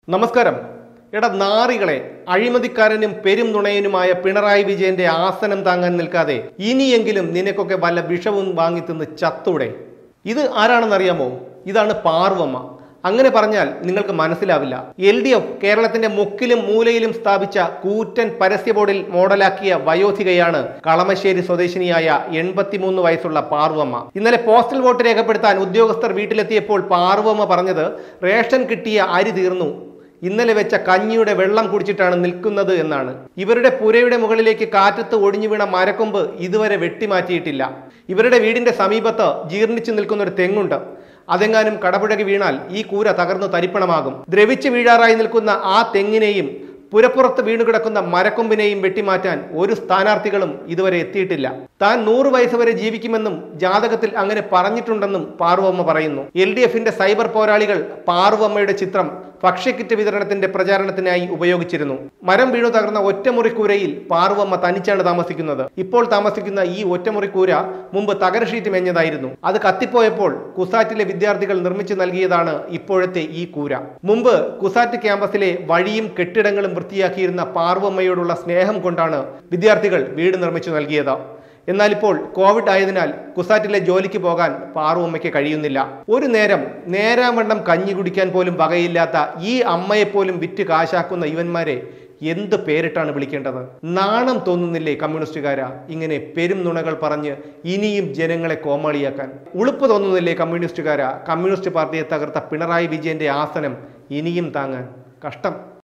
നമസ്കാരം എടാ നാറികളെ അഴിമതിക്കാരനും പെരും നുണയനുമായ പിണറായി വിജയന്റെ ആസനം താങ്ങാൻ നിൽക്കാതെ ഇനിയെങ്കിലും നിനക്കൊക്കെ വല്ല വിഷവും വാങ്ങി തിന്ന് ചത്തൂടെ ഇത് ആരാണെന്നറിയാമോ ഇതാണ് പാർവമ്മ അങ്ങനെ പറഞ്ഞാൽ നിങ്ങൾക്ക് മനസ്സിലാവില്ല എൽ ഡി എഫ് കേരളത്തിന്റെ മുക്കിലും മൂലയിലും സ്ഥാപിച്ച കൂറ്റൻ പരസ്യ ബോർഡിൽ മോഡലാക്കിയ വയോധികയാണ് കളമശ്ശേരി സ്വദേശിനിയായ എൺപത്തിമൂന്ന് വയസ്സുള്ള പാർവമ്മ ഇന്നലെ പോസ്റ്റൽ വോട്ട് രേഖപ്പെടുത്താൻ ഉദ്യോഗസ്ഥർ വീട്ടിലെത്തിയപ്പോൾ പാർവമ്മ പറഞ്ഞത് റേഷൻ കിട്ടിയ അരി തീർന്നു ഇന്നലെ വെച്ച കഞ്ഞിയുടെ വെള്ളം കുടിച്ചിട്ടാണ് നിൽക്കുന്നത് എന്നാണ് ഇവരുടെ പുരയുടെ മുകളിലേക്ക് കാറ്റത്ത് ഒടിഞ്ഞു വീണ മരക്കൊമ്പ് ഇതുവരെ വെട്ടിമാറ്റിയിട്ടില്ല ഇവരുടെ വീടിന്റെ സമീപത്ത് ജീർണിച്ചു നിൽക്കുന്ന ഒരു തെങ്ങുണ്ട് അതെങ്ങാനും കടപുഴകി വീണാൽ ഈ കൂര തകർന്നു തരിപ്പണമാകും ദ്രവിച്ചു വീഴാറായി നിൽക്കുന്ന ആ തെങ്ങിനെയും പുരപ്പുറത്ത് വീണുകിടക്കുന്ന മരക്കൊമ്പിനെയും വെട്ടിമാറ്റാൻ ഒരു സ്ഥാനാർത്ഥികളും ഇതുവരെ എത്തിയിട്ടില്ല താൻ നൂറ് വയസ്സ് വരെ ജീവിക്കുമെന്നും ജാതകത്തിൽ അങ്ങനെ പറഞ്ഞിട്ടുണ്ടെന്നും പാർവമ്മ പറയുന്നു എൽ ഡി എഫിന്റെ സൈബർ പോരാളികൾ പാർവമ്മയുടെ ചിത്രം ഭക്ഷ്യക്കിറ്റ് വിതരണത്തിന്റെ പ്രചാരണത്തിനായി ഉപയോഗിച്ചിരുന്നു മരം വീണു തകർന്ന ഒറ്റമുറിക്കൂരയിൽ പാർവമ്മ തനിച്ചാണ് താമസിക്കുന്നത് ഇപ്പോൾ താമസിക്കുന്ന ഈ ഒറ്റമുറിക്കൂര മുമ്പ് തകര ഷീറ്റ് മെഞ്ഞതായിരുന്നു അത് കത്തിപ്പോയപ്പോൾ കുസാറ്റിലെ വിദ്യാർത്ഥികൾ നിർമ്മിച്ചു നൽകിയതാണ് ഇപ്പോഴത്തെ ഈ കൂര മുമ്പ് കുസാറ്റ് ക്യാമ്പസിലെ വഴിയും കെട്ടിടങ്ങളും വൃത്തിയാക്കിയിരുന്ന പാർവമ്മയോടുള്ള സ്നേഹം കൊണ്ടാണ് വിദ്യാർത്ഥികൾ വീട് നിർമ്മിച്ചു നൽകിയത് എന്നാൽ ഇപ്പോൾ കോവിഡ് ആയതിനാൽ കുസാറ്റിലെ ജോലിക്ക് പോകാൻ പാറുവമ്മയ്ക്ക് കഴിയുന്നില്ല ഒരു നേരം നേരാവണ്ണം കഞ്ഞി കുടിക്കാൻ പോലും വകയില്ലാത്ത ഈ അമ്മയെപ്പോലും വിറ്റ് കാശാക്കുന്ന ഇവന്മാരെ എന്ത് പേരിട്ടാണ് വിളിക്കേണ്ടത് നാണം തോന്നുന്നില്ലേ കമ്മ്യൂണിസ്റ്റുകാരാ ഇങ്ങനെ പെരും നുണകൾ പറഞ്ഞ് ഇനിയും ജനങ്ങളെ കോമാളിയാക്കാൻ ഉളുപ്പ് തോന്നുന്നില്ലേ കമ്മ്യൂണിസ്റ്റുകാരാ കമ്മ്യൂണിസ്റ്റ് പാർട്ടിയെ തകർത്ത പിണറായി വിജയന്റെ ആസനം ഇനിയും താങ്ങാൻ കഷ്ടം